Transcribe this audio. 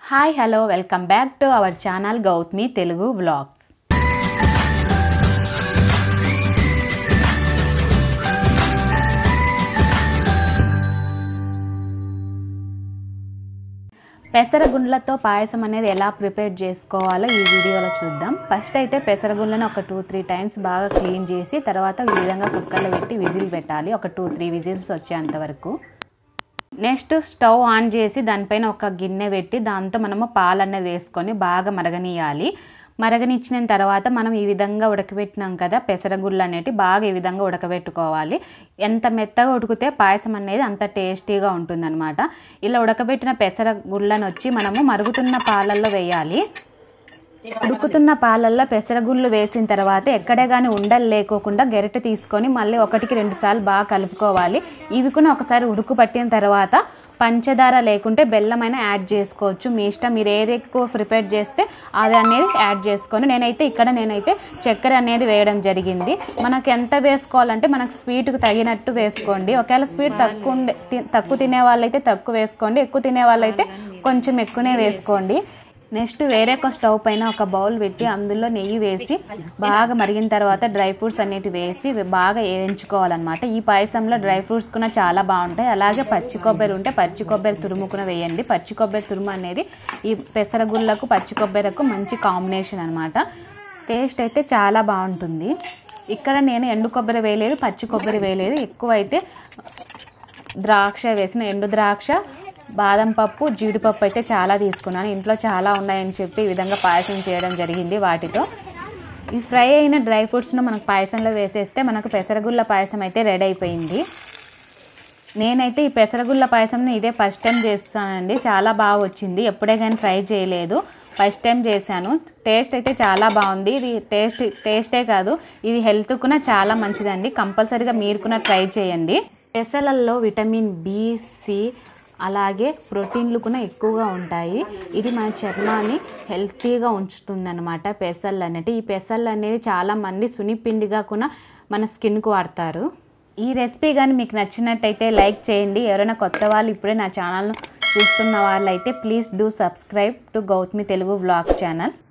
hi hello welcome back to our channel Gautami Telugu vlogs పెసరగుండ్లతో పాయసం అనేది ఎలా ప్రిపేర్ చేసుకోవాలో ఈ వీడియోలో చూద్దాం ఫస్ట్ అయితే పెసరగుండ్లను ఒక టూ త్రీ టైమ్స్ బాగా క్లీన్ చేసి తర్వాత ఈ విధంగా కుక్కర్లో పెట్టి విజిల్ పెట్టాలి ఒక టూ త్రీ విజిల్స్ వచ్చేంత వరకు నెక్స్ట్ స్టవ్ ఆన్ చేసి దానిపైన ఒక గిన్నె పెట్టి దాంతో మనము పాలన్నది వేసుకొని బాగా మరగనీయాలి మరగనిచ్చిన తర్వాత మనం ఈ విధంగా ఉడకబెట్టినాం కదా పెసరగుళ్ళు అనేటి బాగా ఈ విధంగా ఉడకబెట్టుకోవాలి ఎంత మెత్తగా ఉడికితే పాయసం అనేది అంత టేస్టీగా ఉంటుందన్నమాట ఇలా ఉడకబెట్టిన పెసరగుళ్ళను వచ్చి మనము మరుగుతున్న పాలల్లో వేయాలి ఉడుకుతున్న పాలల్లో పెసరగుళ్ళు వేసిన తర్వాత ఎక్కడే కానీ ఉండలు లేకోకుండా గెరట తీసుకొని మళ్ళీ ఒకటికి రెండు సార్లు బాగా కలుపుకోవాలి ఇవి కూడా ఒకసారి ఉడుకు పట్టిన తర్వాత పంచదార లేకుంటే బెల్లమైనా యాడ్ చేసుకోవచ్చు మీ ఇష్టం మీరు ఏది ఎక్కువ ప్రిపేర్ చేస్తే అది అనేది యాడ్ చేసుకొని నేనైతే ఇక్కడ నేనైతే చక్కెర అనేది వేయడం జరిగింది మనకు ఎంత వేసుకోవాలంటే మనకు స్వీట్కి తగినట్టు వేసుకోండి ఒకవేళ స్వీట్ తక్కువ ఉండే తి- తక్కువ తినే వాళ్ళైతే తక్కువ వేసుకోండి ఎక్కువ తినే వాళ్ళైతే కొంచెం ఎక్కువనే వేసుకోండి నెక్స్ట్ వేరే ఒక స్టవ్ పైన ఒక బౌల్ పెట్టి అందులో నెయ్యి వేసి బాగా మరిగిన తర్వాత డ్రై ఫ్రూట్స్ అన్నిటి వేసి బాగా వేయించుకోవాలన్నమాట ఈ పాయసంలో డ్రై ఫ్రూట్స్ కూడా చాలా బాగుంటాయి అలాగే పచ్చి కొబ్బరి ఉంటే పచ్చి కొబ్బరి తురుముకున వేయండి పచ్చి కొబ్బరి తురుము అనేది ఈ పెసరగుళ్ళకు పచ్చి కొబ్బరికి మంచి కాంబినేషన్ అనమాట టేస్ట్ అయితే చాలా బాగుంటుంది ఇక్కడ నేను ఎండు కొబ్బరి వేయలేదు పచ్చి కొబ్బరి వేయలేదు ఎక్కువ అయితే ద్రాక్ష వేసిన ఎండు ద్రాక్ష బాదం పప్పు జీడిపప్పు అయితే చాలా తీసుకున్నాను ఇంట్లో చాలా ఉన్నాయని చెప్పి ఈ విధంగా పాయసం చేయడం జరిగింది వాటితో ఈ ఫ్రై అయిన డ్రై ఫ్రూట్స్ను మనకు పాయసంలో వేసేస్తే మనకు పెసరగుళ్ళ పాయసం అయితే రెడీ అయిపోయింది నేనైతే ఈ పెసరగుళ్ళ పాయసంని ఇదే ఫస్ట్ టైం చేస్తానండి చాలా బాగా వచ్చింది ఎప్పుడే కానీ ట్రై చేయలేదు ఫస్ట్ టైం చేశాను టేస్ట్ అయితే చాలా బాగుంది ఇది టేస్ట్ టేస్టే కాదు ఇది హెల్త్ కూడా చాలా మంచిదండి కంపల్సరీగా మీరు కూడా ట్రై చేయండి పెసలల్లో విటమిన్ బి సి అలాగే ప్రోటీన్లు కూడా ఎక్కువగా ఉంటాయి ఇది మన చర్మాన్ని హెల్తీగా ఉంచుతుందన్నమాట పెసళ్ళు అనేటి ఈ పెసళ్ళు అనేది చాలా మంది సునిపిండిగా కూడా మన స్కిన్కు వాడతారు ఈ రెసిపీ కానీ మీకు నచ్చినట్టయితే లైక్ చేయండి ఎవరైనా కొత్త వాళ్ళు ఇప్పుడే నా ఛానల్ను చూస్తున్న వాళ్ళైతే please do subscribe to Gautami Telugu vlog channel